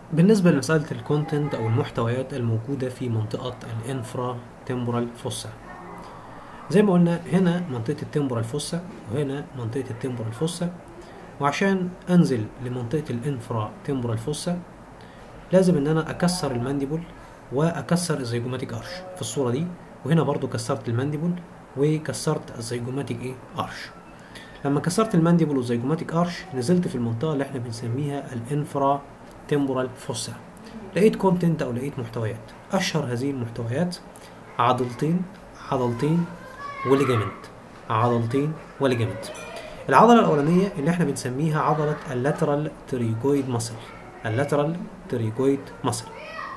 بالنسبة لمسألة الكونتنت أو المحتويات الموجودة في منطقة الانفرا تمبورال فوسا زي ما قلنا هنا منطقة التمبورال فوسا وهنا منطقة التمبورال فوسا وعشان أنزل لمنطقة الانفرا تمبورال فوسا لازم إن أنا أكسر المانديبل وأكسر الزيجوماتيك أرش في الصورة دي وهنا برضو كسرت المانديبل وكسرت الزيجوماتيك إيه أرش لما كسرت المانديبل والزيجوماتيك أرش نزلت في المنطقة اللي احنا بنسميها الانفرا تمبورال فوسا لقيت كونتنت او لقيت محتويات اشهر هذه المحتويات عضلتين عضلتين وليجامنت عضلتين وليجامنت العضله الاولانيه اللي احنا بنسميها عضله اللاترال تريجويد ماسل اللاترال تريجويد ماسل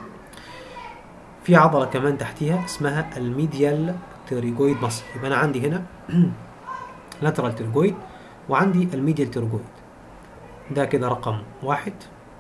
في عضله كمان تحتيها اسمها الميديال تريجويد ماسل يبقى انا عندي هنا لاترال تريجويد وعندي الميديال تريجويد ده كده رقم واحد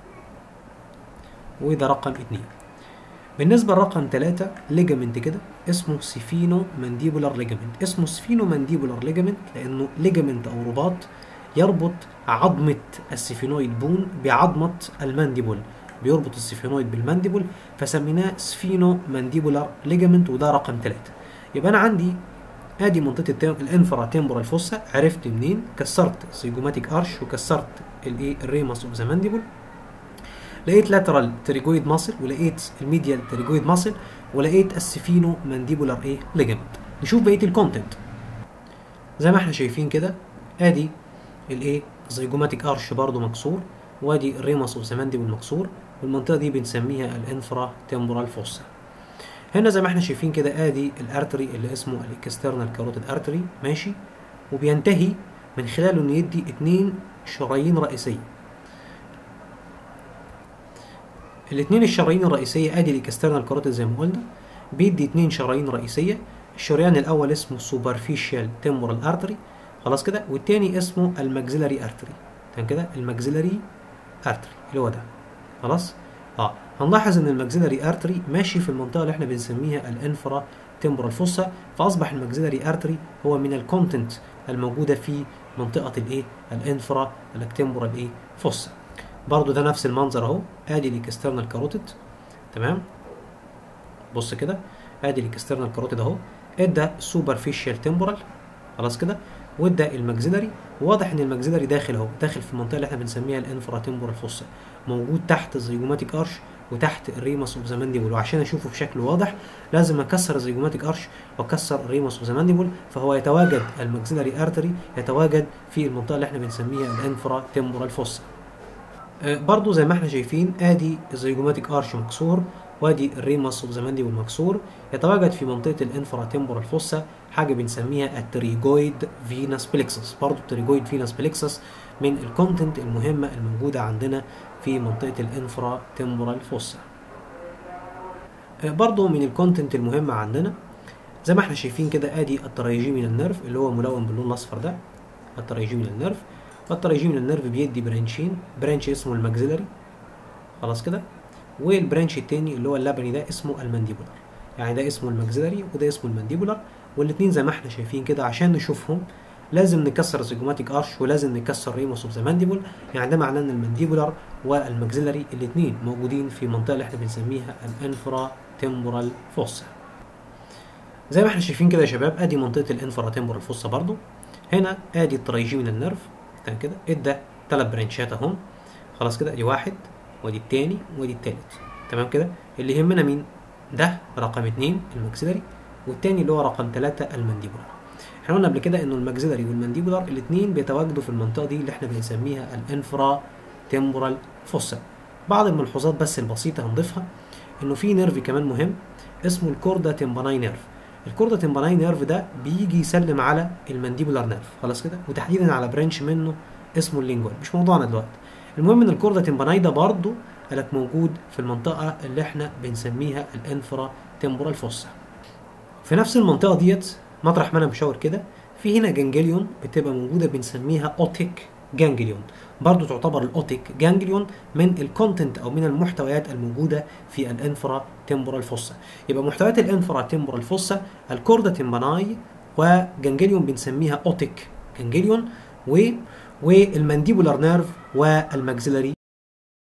وده رقم اتنين بالنسبة لرقم تلاتة ليجامنت كده اسمه سيفينو مانديبولار ليجامنت اسمه سيفينو مانديبولار ليجامنت لأنه ليجامنت أو رباط يربط عظمة السيفينويد بون بعظمة المانديبول بيربط السيفينويد بالمانديبول فسميناه سفينو مانديبولار ليجامنت وده رقم تلاتة يبقى أنا عندي ادي منطقه الانفرا تمبورال فوسا عرفت منين كسرت السيجوماتيك ارش وكسرت الايه الريمس اوف ذا مانديبول لقيت لاترال تريجويد ماسل ولقيت الميديال تريجويد ماسل ولقيت السفينو مانديبولار ايه ليجمنت نشوف بقيه الكونتنت زي ما احنا شايفين كده ادي الايه الزيجوماتيك ارش برضو مكسور وادي الريمس اوف ذا مانديبول مكسور والمنطقه دي بنسميها الانفرا تمبورال فوسا هنا زي ما احنا شايفين كده ادي الارتري اللي اسمه الاكسترنال كاروتيد ارتري ماشي وبينتهي من خلاله انه يدي اتنين شرايين رئيسيه الاثنين الشرايين الرئيسيه ادي الاكسترنال كاروتيد زي ما قلنا بيدي اثنين شرايين رئيسيه الشريان الاول اسمه سوبرفيشال تمبورال ارتري خلاص كده والتاني اسمه الماكسيلاري ارتري تمام كده الماكسيلاري ارتري اللي هو ده خلاص اه هنلاحظ ان الماكسيلاري ارتري ماشي في المنطقه اللي احنا بنسميها الانفرا تمبورال فوسا فاصبح الماكسيلاري ارتري هو من الكونتنت الموجوده في منطقه الايه الانفرا التمبورال ايه فوسا برضو ده نفس المنظر اهو ادي الاكسترنال كاروتيد تمام بص كده ادي الاكسترنال كاروتيد اهو ادى سوبرفيشال تمبورال خلاص كده وادى الماكسيلاري واضح ان الماكسيلاري داخل اهو داخل في المنطقه اللي احنا بنسميها الانفرا تمبورال فوسا موجود تحت الزيجوماتيك ارش وتحت الريمس اوف ذا مانديبول وعشان اشوفه بشكل واضح لازم اكسر الزيجوماتيك ارش واكسر الريمس اوف ذا مانديبول فهو يتواجد الماكسيلاري ارتري يتواجد في المنطقه اللي احنا بنسميها الانفرا تمبورال فوسا برضو زي ما احنا شايفين ادي الزيجوماتيك ارش مكسور وادي الريمس اوف ذا مانديبول مكسور يتواجد في منطقه الانفرا تمبورال فوسا حاجه بنسميها التريجويد فينس بليكسس برضو التريجويد فينس بليكسس من الكونتنت المهمه الموجوده عندنا في منطقه الانفرا تمبورال فوسا برضو من الكونتنت المهمه عندنا زي ما احنا شايفين كده ادي الترايجيمينال نيرف اللي هو ملون باللون الاصفر ده الترايجيمينال نيرف فالترايجيمينال نيرف بيدي برانشين برانش اسمه الماكسيلاري خلاص كده والبرانش التاني اللي هو اللبني ده اسمه المانديبولار يعني ده اسمه الماكسيلاري وده اسمه المانديبولار والاثنين زي ما احنا شايفين كده عشان نشوفهم لازم نكسر الزيجوماتيك ارش ولازم نكسر ريموس اوف ذا مانديبول يعني ده معناه ان المانديبولار والماكسيلاري الاثنين موجودين في المنطقه اللي احنا بنسميها الانفرا تمبورال فوسا زي ما احنا شايفين كده يا شباب ادي منطقه الانفرا تمبورال فوسا برضو هنا ادي الترايجيمينال نيرف تمام كده ادى ثلاث برانشات اهم خلاص كده دي واحد ودي التاني ودي التالت تمام كده اللي يهمنا مين ده رقم اتنين الماكسيلاري والتاني اللي هو رقم ثلاثة المانديبولار احنا قلنا قبل كده انه الماكسيلاري والمانديبولار الاثنين بيتواجدوا في المنطقه دي اللي احنا بنسميها الانفرا تمبورال فوسا بعض الملحوظات بس البسيطه هنضيفها انه في نيرف كمان مهم اسمه الكوردا تمباناي نيرف الكوردا تمباناي نيرف ده بيجي يسلم على المانديبولار نيرف خلاص كده وتحديدا على برانش منه اسمه اللينجوال مش موضوعنا دلوقتي المهم ان الكوردا تمباناي ده برضه قالك موجود في المنطقه اللي احنا بنسميها الانفرا تمبورال فوسا في نفس المنطقه ديت مطرح ما انا مشاور كده في هنا جانجليون بتبقى موجوده بنسميها اوتيك جانجليون برضو تعتبر الاوتيك جانجليون من الكونتنت او من المحتويات الموجوده في الانفرا تمبورال فوسا يبقى محتويات الانفرا تمبورال فوسا الكوردا تمباناي وجانجليون بنسميها اوتيك جانجليون و والمانديبولار نيرف والماكسيلاري